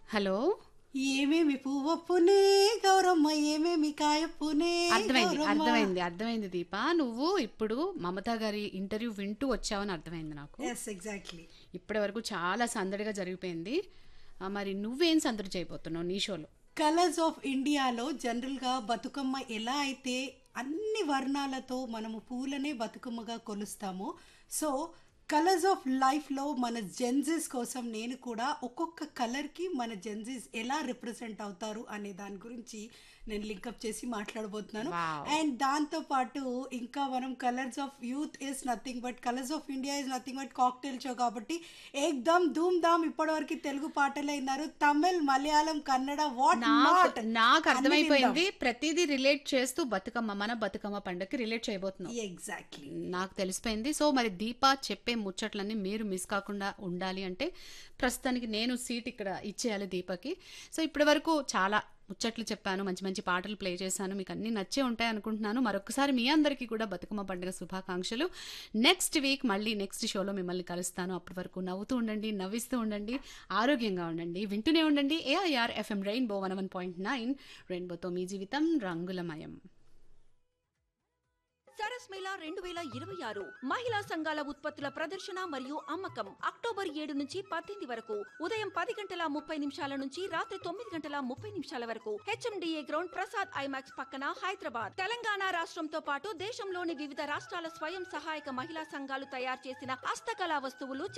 Hello ఏమేమి పువ్వప్పునే గౌరమ్మ ఏమేమి కాయప్పునే అర్థమైంది గౌరమ్మ. అర్థమైంది అర్థమైంది దీప నువ్వు ఇప్పుడు మమతా గారి ఇంటర్వ్యూ వింటూ వచ్చావని అర్థమైంది నాకు ఎస్ ఎగ్జాక్ట్లీ ఇప్పటి వరకు చాలా సందడిగా జరిగిపోయింది ఆ, మరి నువ్వేం సందడి చేయబోతున్నావు నీ షోలో కలర్స్ ఆఫ్ ఇండియాలో జనరల్గా బతుకమ్మ ఎలా అయితే అన్ని వర్ణాలతో మనము పూలనే బతుకమ్మగా కొలుస్తామో సో కలర్స్ ఆఫ్ లైఫ్లో మన జెన్జీస్ కోసం నేను కూడా ఒక్కొక్క కలర్కి మన జెన్జీస్ ఎలా రిప్రజెంట్ అవుతారు అనే దాని గురించి నేను లింకప్ చేసి మాట్లాడబోతున్నాను Wow. అండ్ దాంతో పాటు ఇంకా మనం colours of youth is nothing but colours of India is nothing but cocktail show కాబట్టి ఏక్దమ్ ధూమ్ ధామ్ ఇప్పటివరకు తెలుగు పాటలు అయినారు తమిళ్ మలయాళం కన్నడ వాట్ నాకు నాట్ నాకు అర్థమైపోయింది ప్రతిదీ రిలేట్ చేస్తూ బతుకమ్మ మన బతుకమ్మ పండుగకి రిలేట్ చేయబోతున్నావు ఎగ్జాక్ట్లీ నాకు తెలిసిపోయింది సో మరి దీప చెప్పే ముచ్చట్లన్నీ మీరు మిస్ కాకుండా ఉండాలి అంటే ప్రస్తుతానికి నేను సీట్ ఇక్కడ ఇచ్చేయాలి దీపకి సో ఇప్పటి వరకు చాలా ముచ్చట్లు చెప్పాను మంచి మంచి పాటలు ప్లే చేశాను మీకు అన్నీ నచ్చే ఉంటాయి అనుకుంటున్నాను మరొకసారి మీ అందరికీ కూడా బతుకమ్మ పండుగ శుభాకాంక్షలు నెక్స్ట్ వీక్ మళ్ళీ నెక్స్ట్ షోలో మిమ్మల్ని కలుస్తాను అప్పటి వరకు నవ్వుతూ ఉండండి నవ్విస్తూ ఉండండి ఆరోగ్యంగా ఉండండి వింటూనే ఉండండి AIR FM Rainbow one one point nine రెయిన్బోతో మీ జీవితం రంగులమయం సరస్ మేళా రెండు వేల ఇరవై ఆరు మహిళా సంఘాల ఉత్పత్తుల ప్రదర్శన మరియు అమ్మకం అక్టోబర్ ఏడు నుంచి పద్దెనిమిది వరకు ఉదయం పది గంటల ముప్పై నిమిషాల నుంచి రాత్రి తొమ్మిది గంటల ముప్పై నిమిషాల వరకు హెచ్ఎండిఏ గ్రౌండ్ ప్రసాద్ ఐమాక్స్ పక్కన హైదరాబాద్ తెలంగాణ రాష్ట్రంతో పాటు దేశంలోని వివిధ రాష్ట్రాల స్వయం సహాయక మహిళా సంఘాలు తయారు చేసిన హస్తకళా వస్తువులు